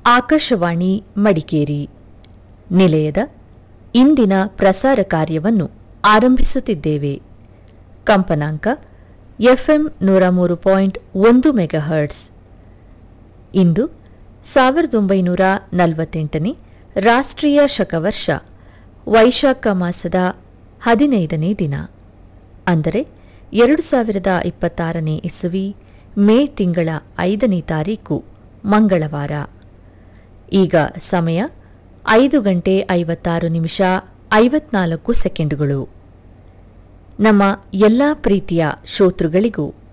ಆಕಾಶವಾಣಿ ಮಡಿಕೇರಿ ನಿಲಯದ ಇಂದಿನ ಪ್ರಸಾರ ಕಾರ್ಯವನ್ನು ಆರಂಭಿಸುತ್ತಿದ್ದೇವೆ ಕಂಪನಾಂಕ ಎಫ್ಎಂ ನೂರ ಮೂರು ಪಾಯಿಂಟ್ ಒಂದು ಮೆಗಾಹರ್ಟ್ಸ್ ಇಂದು ಸಾವಿರದ ಒಂಬೈನೂರ ನಲವತ್ತೆಂಟನೇ ರಾಷ್ಟ್ರೀಯ ಶಕವರ್ಷ ವೈಶಾಖ ಮಾಸದ ಹದಿನೈದನೇ ದಿನ ಅಂದರೆ ಎರಡು ಸಾವಿರದ ಇಪ್ಪತ್ತಾರನೇ ಇಸುವಿ ಮೇ ತಿಂಗಳ ಐದನೇ ತಾರೀಕು ಮಂಗಳವಾರ ಈಗ ಸಮಯ ಐದು ಗಂಟೆ ಐವತ್ತಾರು ನಿಮಿಷ ಐವತ್ನಾಲ್ಕು ಸೆಕೆಂಡುಗಳು ನಮ್ಮ ಎಲ್ಲಾ ಪ್ರೀತಿಯ ಶ್ರೋತೃಗಳಿಗೂ